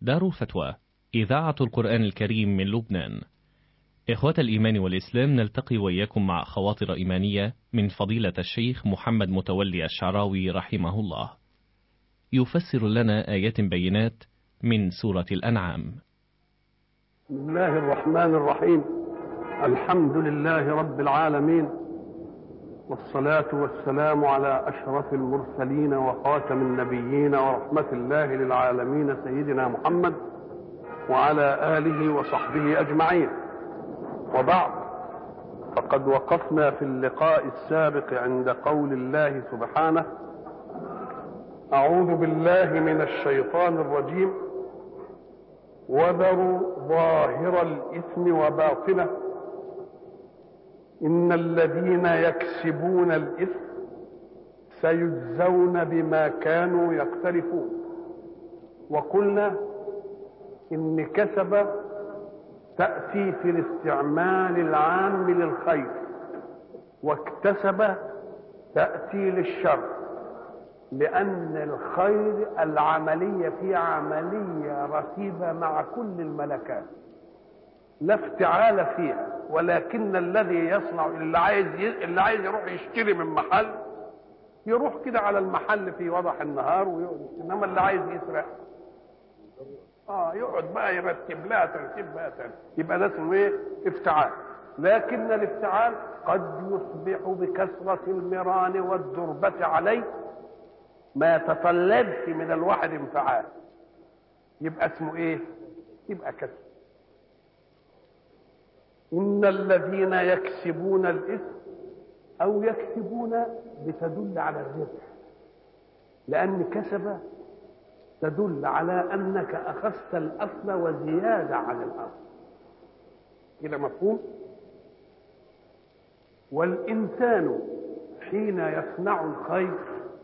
دار الفتوى إذاعة القرآن الكريم من لبنان إخوة الإيمان والإسلام نلتقي وإياكم مع خواطر إيمانية من فضيلة الشيخ محمد متولي الشعراوي رحمه الله يفسر لنا آيات بينات من سورة الأنعام بسم الله الرحمن الرحيم الحمد لله رب العالمين والصلاة والسلام على أشرف المرسلين وخاتم النبيين ورحمة الله للعالمين سيدنا محمد وعلى آله وصحبه أجمعين وبعد فقد وقفنا في اللقاء السابق عند قول الله سبحانه أعوذ بالله من الشيطان الرجيم وذروا ظاهر الإثم وباطنه إن الذين يكسبون الإثم سيجزون بما كانوا يقترفون وقلنا إن كسب تأتي في الاستعمال العام للخير واكتسب تأتي للشر لأن الخير العملية في عملية رتيبة مع كل الملكات لا افتعال فيها ولكن الذي يصنع اللي عايز اللي عايز يروح يشتري من محل يروح كده على المحل في وضح النهار ويقعد انما اللي عايز يسرق اه يقعد بقى يرتب لها ترتيب بقى ترتيب. يبقى ده اسمه ايه؟ افتعال لكن الافتعال قد يصبح بكثرة المران والدربة عليه ما يتطلبش من الواحد انفعال يبقى اسمه ايه؟ يبقى كسب إن الذين يكسبون الإثم أو يكسبون بتدل على الربح لأن كسب تدل على أنك أخذت الأصل وزيادة عن الأصل كده مفهوم؟ والإنسان حين يصنع الخير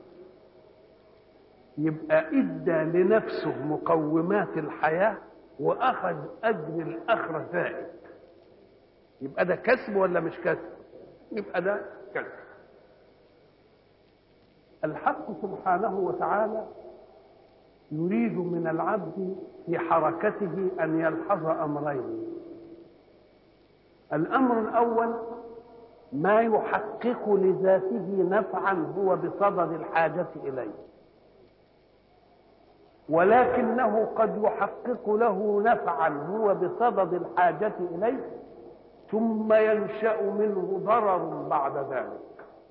يبقى ادى لنفسه مقومات الحياه واخذ اجر الاخره زائد يبقى ده كسب ولا مش كسب يبقى ده كسب الحق سبحانه وتعالى يريد من العبد في حركته ان يلحظ امرين الامر الاول ما يحقق لذاته نفعا هو بصدد الحاجه اليه ولكنه قد يحقق له نفعا هو بصدد الحاجه اليه ثم ينشا منه ضرر بعد ذلك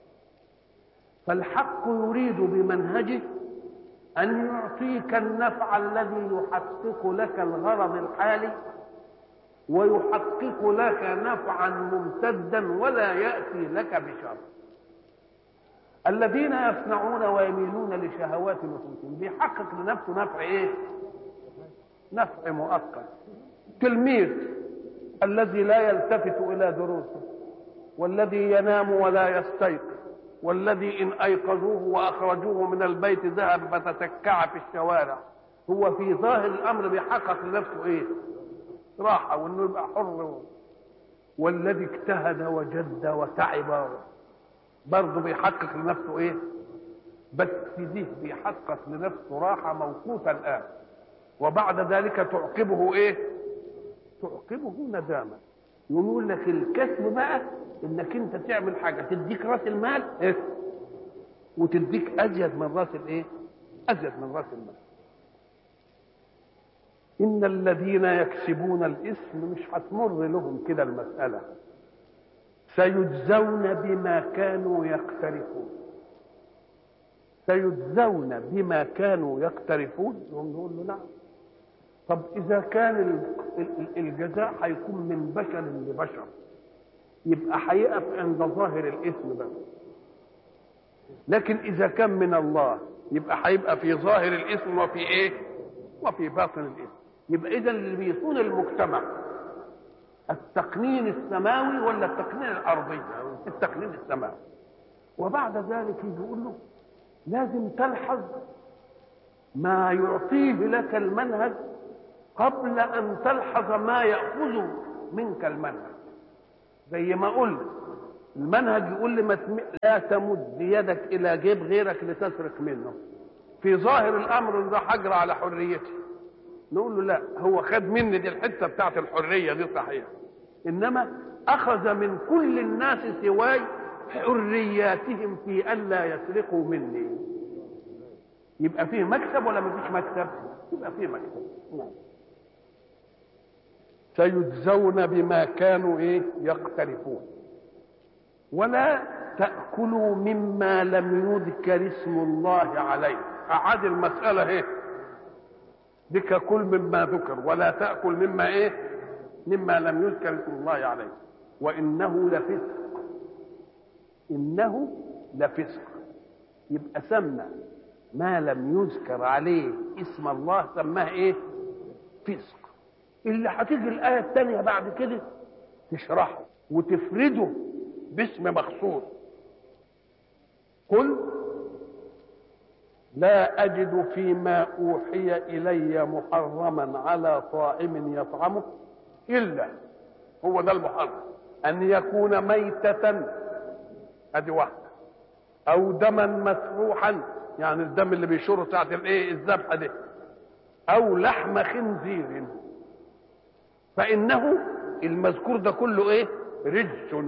فالحق يريد بمنهجه ان يعطيك النفع الذي يحقق لك الغرض الحالي ويحقق لك نفعا ممتدا ولا ياتي لك بشر الذين يصنعون ويميلون لشهوات نفوسهم بيحقق لنفسه نفع ايه نفع مؤقت تلميذ الذي لا يلتفت الى دروسه والذي ينام ولا يستيقظ والذي ان ايقظوه واخرجوه من البيت ذهب فتتكع في الشوارع هو في ظاهر الامر بيحقق لنفسه ايه راحه وانه يبقى حر والذي اجتهد وجد وتعب برضه بيحقق لنفسه ايه بس دي بيحقق لنفسه راحه موقوته الان وبعد ذلك تعقبه ايه تعقبه ندامه يقول لك الكسب بقى انك انت تعمل حاجه تديك راس المال إيه؟ وتديك ازيد من راس الايه ازيد من راس المال ان الذين يكسبون الاثم مش هتمر لهم كده المساله سيجزون بما كانوا يقترفون سيجزون بما كانوا يقترفون نقول له نعم طب اذا كان الجزاء هيكون من بشر لبشر يبقى هيقف عند ظاهر الاثم بس لكن اذا كان من الله يبقى هيبقى في ظاهر الاثم وفي ايه وفي باطن الاثم يبقى اذا اللي بيصون المجتمع التقنين السماوي ولا التقنين الارضي التقنين السماوي وبعد ذلك يقول له لازم تلحظ ما يعطيه لك المنهج قبل ان تلحظ ما ياخذ منك المنهج زي ما قلت المنهج يقول لي ما تم... لا تمد يدك الى جيب غيرك لتسرق منه في ظاهر الامر ان ده حجر على حريتي نقول له لا هو خد مني دي الحته بتاعت الحريه دي صحيح انما اخذ من كل الناس سواي حرياتهم في الا يسرقوا مني يبقى فيه مكسب ولا ما فيش مكسب يبقى فيه مكسب نعم. سيجزون بما كانوا ايه يقترفون ولا تأكلوا مما لم يذكر اسم الله عليه أعاد المسألة ايه بك كل مما ذكر ولا تأكل مما ايه مما لم يذكر اسم الله عليه وإنه لفسق إنه لفسق يبقى سمى ما لم يذكر عليه اسم الله سماه ايه فسق اللي هتيجي الآية الثانية بعد كده تشرحه وتفرده باسم مخصوص قل لا أجد فيما أوحي إلي محرما على طاعم يطعمه إلا هو ده المحرم أن يكون ميتة أدي واحدة أو دما مسروحا يعني الدم اللي بيشره ساعة الإيه الذبحة دي أو لحم خنزير فإنه المذكور ده كله إيه رجس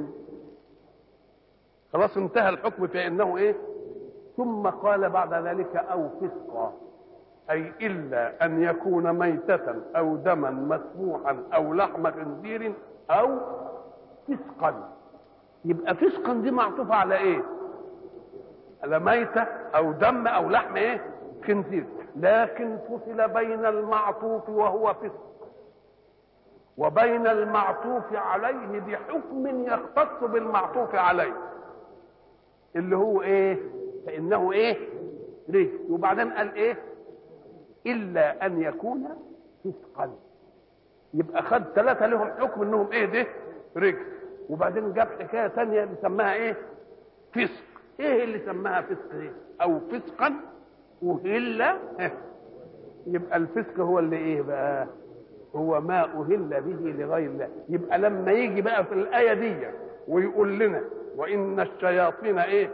خلاص انتهى الحكم في انه ايه ثم قال بعد ذلك او فسقا اي الا ان يكون ميتة او دما مسموحا او لحم خنزير او فسقا يبقى فسقا دي معطوفة على ايه على ميتة او دم او لحم ايه خنزير لكن فصل بين المعطوف وهو فسق وبين المعطوف عليه بحكم يختص بالمعطوف عليه اللي هو ايه فانه ايه رجس وبعدين قال ايه الا ان يكون فسقا يبقى خد ثلاثه لهم حكم انهم ايه ده رجس وبعدين جاب حكايه ثانيه اللي سماها ايه فسق ايه اللي سماها فسق ايه او فسقا وهلا يبقى الفسق هو اللي ايه بقى هو ما أهل به لغير الله يبقى لما يجي بقى في الآية دي ويقول لنا وإن الشياطين إيه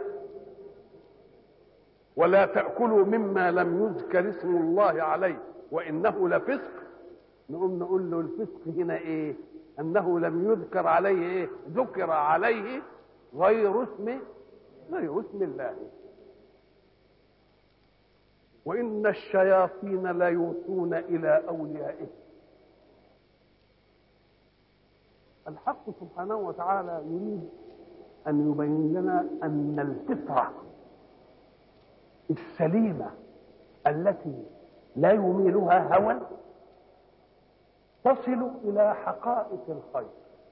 ولا تأكلوا مما لم يذكر اسم الله عليه وإنه لفسق نقوم نقول له الفسق هنا إيه أنه لم يذكر عليه إيه ذكر عليه غير اسم غير اسم الله وإن الشياطين ليوحون إلى أوليائهم الحق سبحانه وتعالى يريد أن يبين لنا أن الفطرة السليمة التي لا يميلها هوى تصل إلى حقائق الخير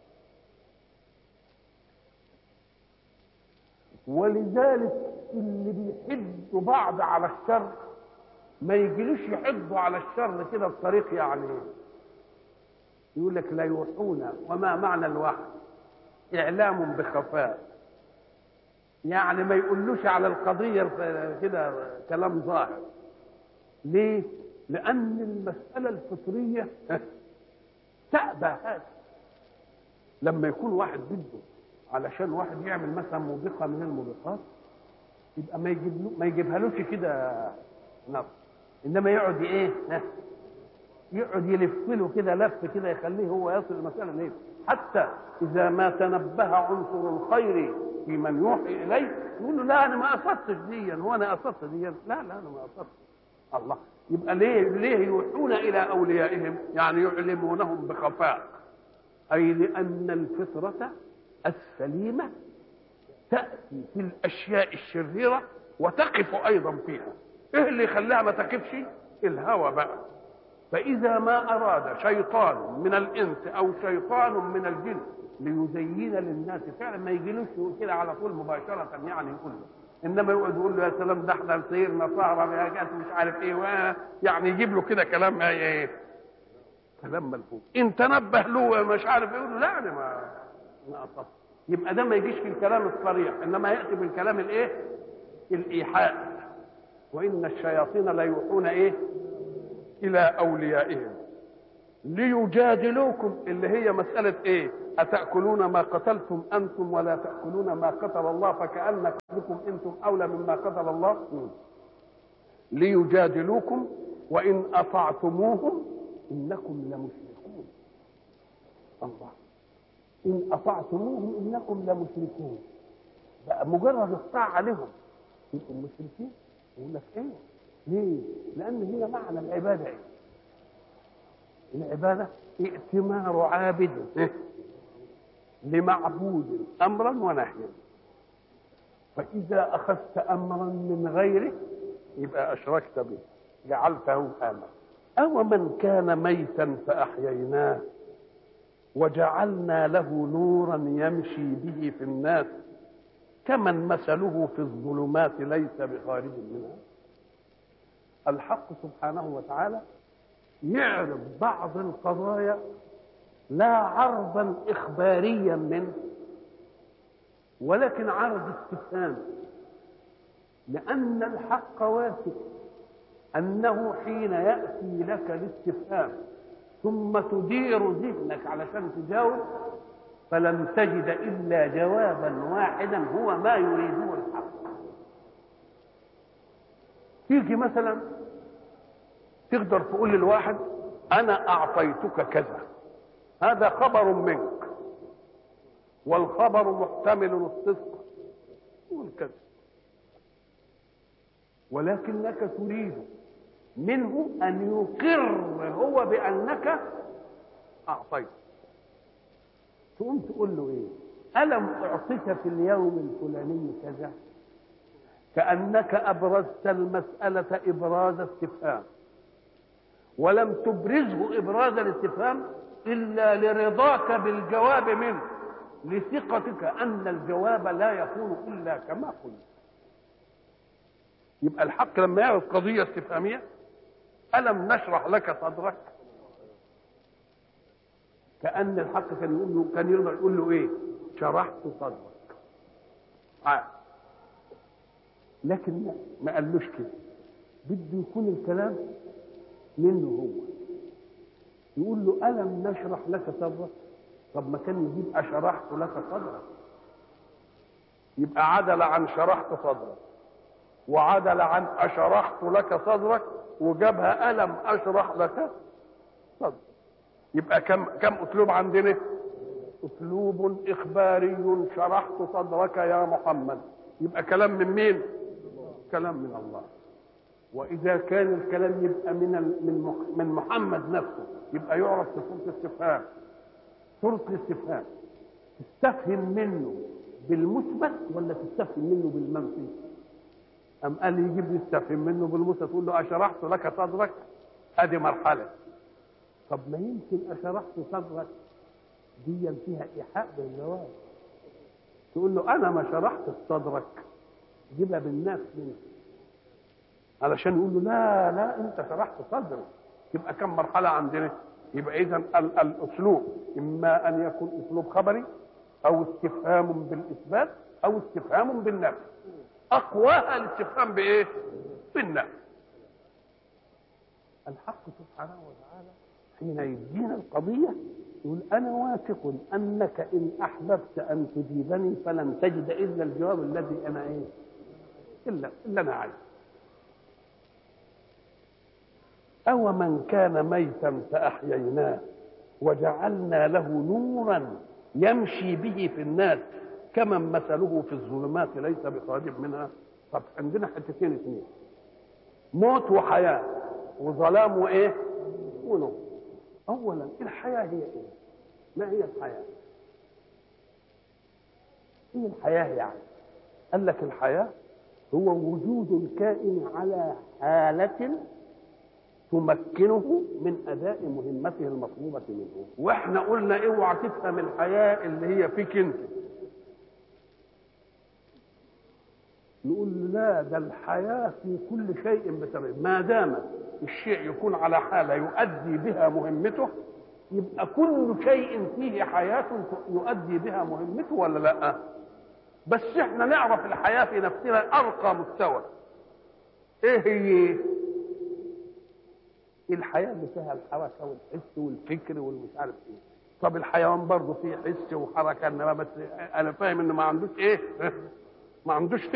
ولذلك اللي بيحدوا بعض على الشر ما يجيلوش يحضوا على الشر كده بطريق يعني يقول لك لا يوحون وما معنى الوحي اعلام بخفاء يعني ما يقولوش على القضيه كده كلام ظاهر ليه لان المساله الفطريه تأبى هذا لما يكون واحد بده علشان واحد يعمل مثلا موبقه من الموبقات يبقى ما يجيب ما يجيبهالوش كده نص انما يقعد ايه يقعد يلف له كده لف كده يخليه هو يصل المسألة ليه حتى إذا ما تنبه عنصر الخير في من يوحي إليه يقول له لا أنا ما قصدتش ديا هو أنا قصدت ديا لا لا أنا ما قصدت الله يبقى ليه ليه يوحون إلى أوليائهم يعني يعلمونهم بخفاء أي لأن الفطرة السليمة تأتي في الأشياء الشريرة وتقف أيضا فيها إيه اللي يخليها ما تقفش الهوى بقى فإذا ما أراد شيطان من الإنس أو شيطان من الجن ليزين للناس فعلا ما يجيلوش كده على طول مباشرة يعني يقول له إنما يقعد يقول له يا سلام ده احنا سيرنا صهرة يا جات مش عارف إيه يعني يجيب له كده كلام إيه كلام ملفوف إن تنبه له مش عارف يقول له لا أنا ما ما أصبت يبقى ده ما يجيش في الكلام الصريح إنما يأتي بالكلام الإيه؟ الإيحاء وإن الشياطين لا يوحون إيه؟ الى اوليائهم ليجادلوكم اللي هي مسألة ايه اتأكلون ما قتلتم انتم ولا تأكلون ما قتل الله فكأنكم انتم اولى مما قتل الله ليجادلوكم وان اطعتموهم انكم لمشركون الله ان اطعتموهم انكم لمشركون بقى مجرد الطاعه عليهم يبقوا مشركين يقول لك ايه ليه لان هي معنى العباده ايه العباده ائتمار عابد إيه؟ لمعبود امرا ونهيا فاذا اخذت امرا من غيره يبقى اشركت به جعلته امرا او من كان ميتا فاحييناه وجعلنا له نورا يمشي به في الناس كمن مثله في الظلمات ليس بخارج منها الحق سبحانه وتعالى يعرض بعض القضايا لا عرضا اخباريا منه ولكن عرض استفهام لان الحق واثق انه حين ياتي لك الاستفهام ثم تدير ذهنك علشان تجاوب فلن تجد الا جوابا واحدا هو ما يريده الحق تيجي مثلا تقدر تقول للواحد انا اعطيتك كذا هذا خبر منك والخبر محتمل الصدق والكذب ولكنك تريد منه ان يقر هو بانك اعطيت تقوم تقول له ايه الم اعطيك في اليوم الفلاني كذا كانك ابرزت المساله ابراز استفهام ولم تبرزه ابراز الاستفهام الا لرضاك بالجواب منه لثقتك ان الجواب لا يكون الا كما قلت يبقى الحق لما يعرض قضيه استفهاميه الم نشرح لك صدرك كان الحق كان يقول له كان يقدر يقول له ايه شرحت صدرك آه. لكن ما قالوش كده بده يكون الكلام منه هو يقول له ألم نشرح لك صدرك طب ما كان يجيب أشرحت لك صدرك يبقى عدل عن شرحت صدرك وعدل عن أشرحت لك صدرك وجابها ألم أشرح لك صدرك يبقى كم كم أسلوب عندنا؟ أسلوب إخباري شرحت صدرك يا محمد يبقى كلام من مين؟ كلام من الله واذا كان الكلام يبقى من من من محمد نفسه يبقى يعرف بصوره الاستفهام صوره الاستفهام تستفهم منه بالمثبت ولا تستفهم منه بالمنفي ام قال يجيب لي استفهم منه بالمثبت تقول له اشرحت لك صدرك ادي مرحله طب ما يمكن اشرحت صدرك دي فيها ايحاء بالجواب تقول له انا ما شرحت صدرك جيبها بالنفس منه علشان يقول له لا لا انت شرحت صدرك يبقى كم مرحله عندنا يبقى اذا الاسلوب اما ان يكون اسلوب خبري او استفهام بالاثبات او استفهام بالنفي اقواها الاستفهام بايه بالنفي الحق سبحانه وتعالى حين يدينا القضيه يقول انا واثق انك ان احببت ان تجيبني فلن تجد الا الجواب الذي انا ايه الا الا انا عايز أو من كان ميتا فأحييناه وجعلنا له نورا يمشي به في الناس كمن مثله في الظلمات ليس بخارج منها طب عندنا حتتين اثنين موت وحياة وظلام وإيه ونور أولا الحياة هي إيه ما هي الحياة إيه الحياة يعني قال لك الحياة هو وجود الكائن على حالة تمكنه من اداء مهمته المطلوبه منه واحنا قلنا اوعى تفهم الحياه اللي هي فيك انت نقول لا ده الحياه في كل شيء بسبب ما دام الشيء يكون على حاله يؤدي بها مهمته يبقى كل شيء فيه حياه يؤدي بها مهمته ولا لا بس احنا نعرف الحياه في نفسنا ارقى مستوى ايه هي الحياه اللي فيها الحركه والحس والفكر والمش عارف ايه طب الحيوان برضه فيه حس وحركه انما بس انا فاهم انه ما عندوش ايه ما عندوش